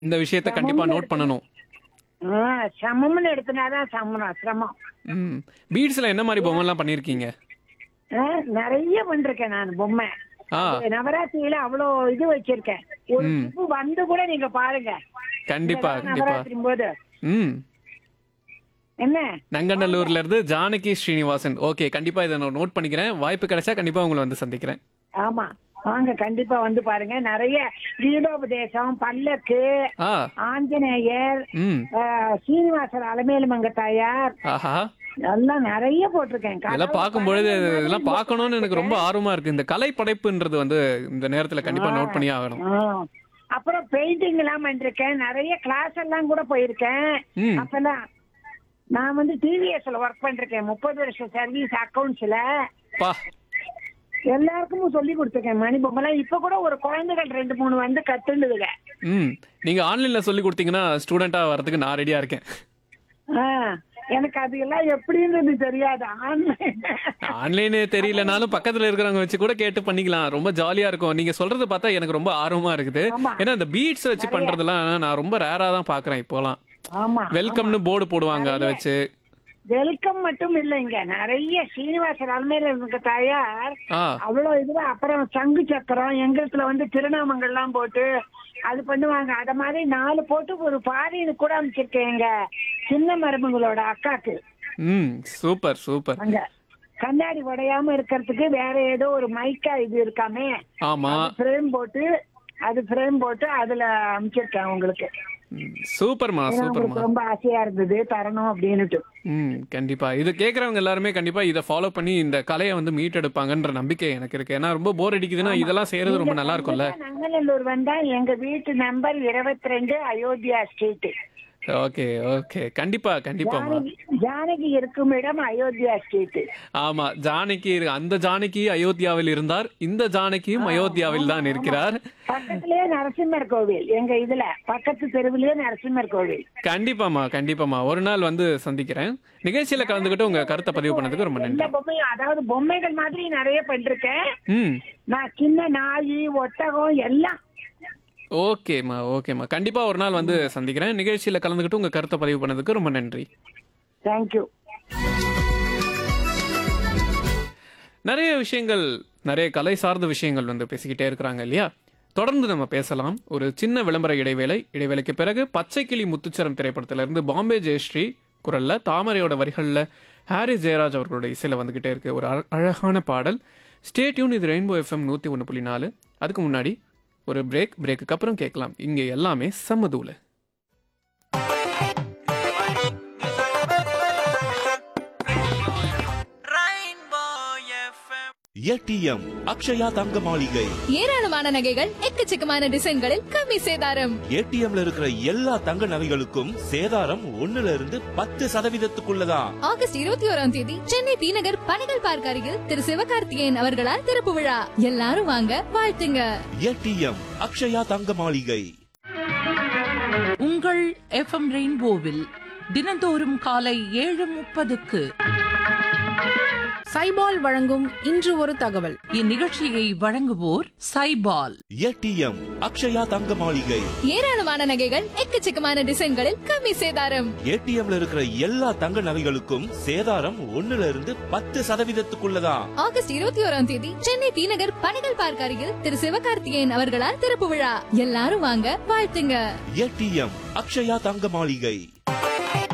இந்த விஷயத்த கண்டிப்பா சமம்னு நோட் பண்ணணும் ஆ, சமம்னு எடுத்தனாதான் சமம் சிரமம் ம் பீட்ஸ்ல என்ன மாதிரி பொம்மைலாம் பண்ணிருக்கீங்க ஆ, நிறைய பண்ணிருக்கேன் நான் பொம்மை ஆ அது நவராத்திரியில அவ்வளோ இது வச்சிருக்கேன் ஒரு ம். டிப்பு வந்து கூட நீங்க பாருங்க கண்டிப்பா இந்த கண்டிப்பா நவராத்திரி போது ம் என்ன நங்கநல்லூர்ல இருந்து ஜானகி ஸ்ரீனிவாசன் ஓகே கண்டிப்பா இதை நான் நோட் பண்ணிக்கிறேன் வாய்ப்பு கிடைச்சா கண்டிப்பா உங்களை வந்து சந்திக்கிறேன் ஆமா வாங்க கண்டிப்பா வந்து பாருங்க நிறைய வீடோபதேசம் பல்லக்கு ஆ ஆஞ்சநேயர் ம் ஆ, சீனிவாசர் அலமேலு மங்கத்தாயார் ஆஹா எல்லாம் நிறைய போட்டிருக்கேன் இதெல்லாம் பார்க்கும் பொழுது இதெல்லாம் பார்க்கணும்னு எனக்கு ரொம்ப ஆர்வமா இருக்கு இந்த கலை படைப்புன்றது வந்து இந்த நேரத்துல கண்டிப்பா நோட் பண்ணி ஆகணும் ஆ. அப்புறம் பெயிண்டிங் எல்லாம் பண்ணிருக்கேன் நிறைய கிளாஸ் எல்லாம் கூட போயிருக்கேன் ம் அப்பெல்லாம் நான் வந்து டிவிஎஸ்ல ஒர்க் பண்ணிருக்கேன் முப்பது வருஷம் சர்வீஸ் அக்கவுண்ட்ஸ்ல பா எல்லாருக்கும் சொல்லி கொடுத்துருக்கேன் மணி பொம்மைலாம் இப்ப கூட ஒரு குழந்தைகள் ரெண்டு மூணு வந்து கத்துண்டுதுங்க ம் நீங்க ஆன்லைன்ல சொல்லி கொடுத்தீங்கன்னா ஸ்டூடெண்டா வரதுக்கு நான் ரெடியா இருக்கேன் ஆ, எனக்கு அது எல்லாம் எப்படின்றது தெரியாது ஆன்லைன் ஆன்லைன் தெரியலனாலும் பக்கத்துல இருக்கிறவங்க வச்சு கூட கேட்டு பண்ணிக்கலாம் ரொம்ப ஜாலியா இருக்கும் நீங்க சொல்றது பார்த்தா எனக்கு ரொம்ப ஆர்வமா இருக்குது ஆமா. ஏன்னா இந்த பீட்ஸ் வச்சு பண்றதெல்லாம் நான் ரொம்ப ரேரா தான் பாக்குறேன் இப்போலாம் ஆமா வெல்கம்னு போர்டு போடுவாங்க அதை வச்சு வெல்கம் மட்டும் இல்லைங்க நிறைய சீனிவாசர் அலமேல இருக்க தாயார் ஆ அவ்வளவு இதுவா அப்புறம் சங்கு சக்கரம் எங்கத்துல வந்து திருநாமங்கள்லாம் போட்டு அது பண்ணுவாங்க அத மாதிரி நாலு போட்டு ஒரு பாரின்னு கூட அமைச்சிருக்கேன் எங்க சின்ன மருமகளோட அக்காக்கு ம் சூப்பர் சூப்பர் அங்க கண்ணாடி உடையாம இருக்கிறதுக்கு வேற ஏதோ ஒரு மைக்கா இது இருக்காமே ஆமா ஃப்ரேம் போட்டு அது ஃப்ரேம் போட்டு அதுல அமைச்சிருக்கேன் உங்களுக்கு ம், சூப்பர்மா ஏன்னா சூப்பர்மா உங்களுக்கு ரொம்ப ஆசையா இருந்தது தரணும் அப்படின்னுட்டு ம் கண்டிப்பா இது கேக்குறவங்க எல்லாருமே கண்டிப்பா இதை ஃபாலோ பண்ணி இந்த கலையை வந்து மீட்டெடுப்பாங்கன்ற நம்பிக்கை எனக்கு இருக்கு ஏன்னா ரொம்ப போர் அடிக்குதுன்னா இதெல்லாம் செய்யறது ரொம்ப நல்லா இருக்கும்ல நங்கநல்லூர் வந்தா எங்க வீட்டு நம்பர் இருபத்தி ரெண்டு அயோத்தியா ஸ்ட்ரீட் ஓகே ஓகே கண்டிப்பா கண்டிப்பாமா ஜானகி ஜானகி இருக்கும் இடம் அயோத்தியா ஸ்ட்ரீட் ஆமா ஜானகி இரு- அந்த ஜானகி அயோத்தியாவில் இருந்தார் இந்த ஜானகியும் அயோத்தியாவில் தான் இருக்கிறார் பக்கத்திலேயே நரசிம்மர் கோவில் எங்க இதுல பக்கத்து தெருவிலேயே நரசிம்மர் கோவில் கண்டிப்பாமா கண்டிப்பாமா ஒரு நாள் வந்து சந்திக்கிறேன் நிகழ்ச்சியில கலந்துக்கிட்டு உங்க கருத்தை பதிவு பண்ணதுக்கு ரொம்ப எந்த நன்றி பொம்மையும் அதாவது பொம்மைகள் மாதிரி நிறைய பண்ணிருக்கேன் ம் நான் சின்ன நாய் ஒட்டகம் எல்லாம் ஓகேம்மா ஓகேம்மா கண்டிப்பா ஒரு நாள் வந்து சந்திக்கிறேன் நிகழ்ச்சியில கலந்துக்கிட்டு உங்க கருத்தை பதிவு பண்ணதுக்கு ரொம்ப நன்றி தேங்க்யூ நிறைய விஷயங்கள் நிறைய கலை சார்ந்த விஷயங்கள் வந்து பேசிக்கிட்டே இருக்கிறாங்க இல்லையா தொடர்ந்து நம்ம பேசலாம் ஒரு சின்ன விளம்பர இடைவேளை இடைவேளைக்கு பிறகு பச்சை கிளி முத்துச்சரம் திரைப்படத்திலிருந்து பாம்பே ஜெயஸ்ரீ குரல்ல தாமரையோட வரிகளில் ஹாரிஸ் ஜெயராஜ் அவர்களோட இசையில வந்துகிட்டே இருக்கு ஒரு அழ- அழகான பாடல் ஸ்டே டியூன் இது ரெயின்போ எஃப்எம் நூற்றி ஒன்று புள்ளி நாலு அதுக்கு முன்னாடி ஒரு பிரேக் பிரேக்குக்கு அப்புறம் கேட்கலாம் இங்கே எல்லாமே சம்மதூல ஏடிஎம் அக்ஷயா தங்க மாளிகை ஏராளமான நகைகள் எக்கச்சக்கமான டிசைன்களில் கம்மி சேதாரம் ஏடிஎம்ல இருக்கிற எல்லா தங்க நகைகளுக்கும் சேதாரம் ஒண்ணுல இருந்து பத்து சதவீதத்துக்குள்ளதான் ஆகஸ்ட் இருபத்தி ஓராம் தேதி சென்னை டி நகர் பனைகள் பார்க் அருகில் திரு சிவகார்த்திகேயன் அவர்களால் திறப்பு விழா எல்லாரும் வாங்க வாழ்த்துங்க ஏடிஎம் அக்ஷயா தங்க மாளிகை உங்கள் எஃப்எம் ரெயின்போவில் தினந்தோறும் காலை ஏழு முப்பதுக்கு சைபால் வழங்கும் இன்று ஒரு தகவல் இந்நிகழ்ச்சியை வழங்குவோர் சைபால் ஏடிஎம் அக்ஷயா தங்க மாளிகை ஏராளமான நகைகள் எக்கச்சக்கமான டிசைன்களில் கம்மி சேதாரம் ஏடிஎம்ல இருக்கிற எல்லா தங்க நகைகளுக்கும் சேதாரம் ஒண்ணுல இருந்து பத்து சதவீதத்துக்குள்ளதான் ஆகஸ்ட் இருபத்தி ஓராம் தேதி சென்னை டி நகர் பனைகள் பார்க் அருகில் திரு சிவகார்த்திகேயன் அவர்களால் திறப்பு விழா எல்லாரும் வாங்க வாழ்த்துங்க ஏடிஎம் அக்ஷயா தங்க மாளிகை